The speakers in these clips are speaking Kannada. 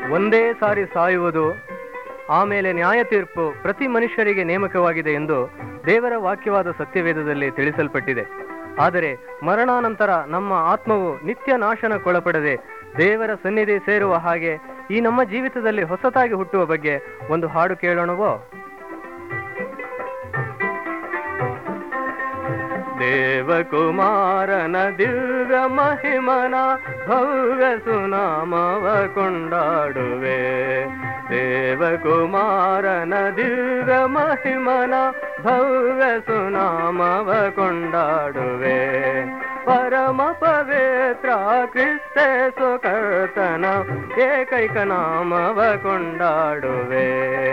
ಒಂದೇ ಸಾರಿ ಸಾಯುವುದು ಆಮೇಲೆ ನ್ಯಾಯ ತೀರ್ಪು ಪ್ರತಿ ಮನುಷ್ಯರಿಗೆ ನೇಮಕವಾಗಿದೆ ಎಂದು ದೇವರ ವಾಕ್ಯವಾದ ಸತ್ಯವೇದದಲ್ಲಿ ತಿಳಿಸಲ್ಪಟ್ಟಿದೆ ಆದರೆ ಮರಣಾನಂತರ ನಮ್ಮ ಆತ್ಮವು ನಿತ್ಯ ನಾಶನಕ್ಕೊಳಪಡದೆ ದೇವರ ಸನ್ನಿಧಿ ಸೇರುವ ಹಾಗೆ ಈ ನಮ್ಮ ಜೀವಿತದಲ್ಲಿ ಹೊಸತಾಗಿ ಹುಟ್ಟುವ ಬಗ್ಗೆ ಒಂದು ಹಾಡು ಕೇಳೋಣವೋ ದೇವಕುಮಾರನ ದಿವ್ಯ ಮಹಿಮನ ಭವ್ಯ ಸುನಾಮವ ಕೊಂಡಾಡುವೆ ದೇವಕುಮಾರನ ದಿವ್ಯ ಮಹಿಮನ ಭವ್ಯ ಸುನಾಮವ ಕೊಂಡಾಡುವೆ ಪರಮ ಪವಿತ್ರ ಕ್ರಿಸ್ತ ಸುಕರ್ತನ ಏಕೈಕ ನಾಮವ ಕೊಂಡಾಡುವೆ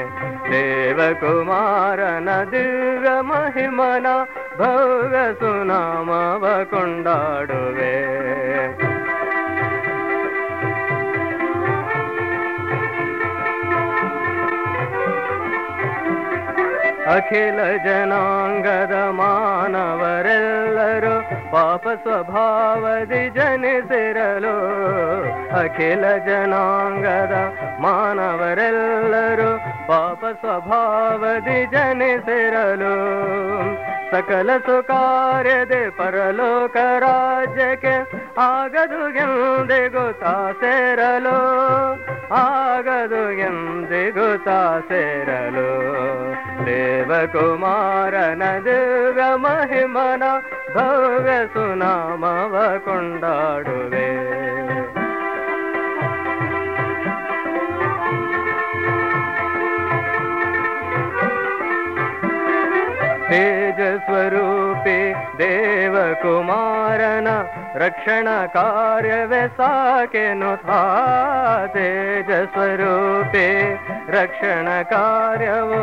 ದೇವಕುಮಾರನ ದಿವ್ಯ ಮಹಿಮನ ಭವ್ಯ ಸುನಾಮವ ಕೊಂಡಾಡುವೆ ಅಖಿಲ ಜನಾಂಗದ ಮಾನವರೆಲ್ಲರೂ ಪಾಪ ಸ್ವಭಾವದಿ ಜನಿಸಿರಲು ಅಖಿಲ ಜನಾಂಗದ ಮಾನವರೆಲ್ಲರೂ ಪಾಪ ಸ್ವಭಾವದಿ ಜನಿಸಿರಲು ಸಕಲ ಸುಕಾರ್ಯದೆ ಪರಲೋಕ ರಾಜ್ಯಕ್ಕೆ ಆಗದು ಎಂದಿಗೂ ತಾ ಸೇರಲು ಆಗದು ಎಂದಿಗೂ ತಾ ಸೇರಲು ದೇವಕುಮಾರನ ದಿವ್ಯ ಮಹಿಮನ ಭವ್ಯ ಸುನಾಮವ ಕೊಂಡಾಡುವೆ ತೇಜ ಸ್ವರೂಪಿ ದೇವಕುಮಾರನ ರಕ್ಷಣ ಕಾರ್ಯವೇ ಸಾಕೆನು ಥಾ ತೇಜ ಸ್ವರೂಪಿ ರಕ್ಷಣ ಕಾರ್ಯವು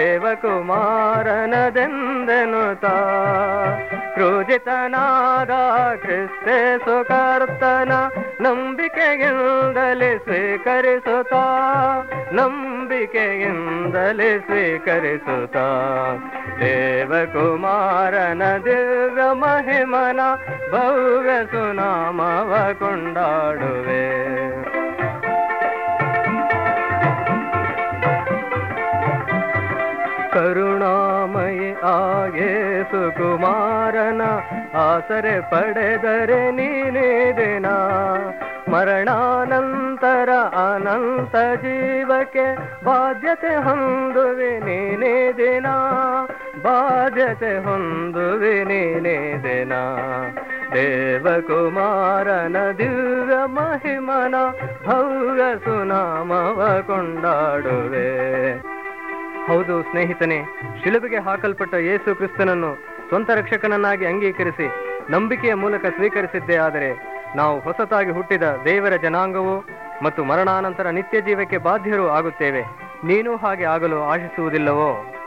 ದೇವಕುಮಾರನದೆಂದೆನು ತಾ ಕ್ರೋಧಿತನಾದ ಕ್ರಿಸ್ತೆ ಸುಕರ್ತನ ನಂಬಿಕೆಯಿಂದಲೇ ಸ್ವೀಕರಿಸುತ್ತಾ ನಂಬಿಕೆಯಿಂದಲೇ ಸ್ವೀಕರಿಸುತ್ತಾ ದೇವಕುಮಾರನ ದಿವ್ಯ ಮಹಿಮನ ಭವ್ಯ ಸುನಾಮವ ಕೊಂಡಾಡುವೆ ಕರುಣಾಮಯಿ ಆಗೆ ಸುಕುಮಾರನ ಆಸರೆ ಪಡೆದರೆ ನೀನೇ ದಿನ ಮರಣಾನಂತರ ಅನಂತ ಜೀವಕ್ಕೆ ಬಾಧ್ಯತೆ ಹೊಂದುವೆ ನೀನೇ ದಿನ ಬಾಧ್ಯತೆ ಹೊಂದುವೆ ನೀನೇ ದಿನ ದೇವಕುಮಾರನ ದಿವ್ಯ ಮಹಿಮನ ಭವ್ಯ ಸುನಾಮವ ಕೊಂಡಾಡುವೆ ಹೌದು ಸ್ನೇಹಿತನೇ ಶಿಲುಬೆಗೆ ಹಾಕಲ್ಪಟ್ಟ ಯೇಸು ಕ್ರಿಸ್ತನನ್ನು ಸ್ವಂತ ರಕ್ಷಕನನ್ನಾಗಿ ಅಂಗೀಕರಿಸಿ ನಂಬಿಕೆಯ ಮೂಲಕ ಸ್ವೀಕರಿಸಿದ್ದೇ ಆದರೆ ನಾವು ಹೊಸತಾಗಿ ಹುಟ್ಟಿದ ದೇವರ ಜನಾಂಗವು ಮತ್ತು ಮರಣಾನಂತರ ನಿತ್ಯ ಜೀವಕ್ಕೆ ಬಾಧ್ಯರು ಆಗುತ್ತೇವೆ ನೀನು ಹಾಗೆ ಆಗಲು ಆಶಿಸುವುದಿಲ್ಲವೋ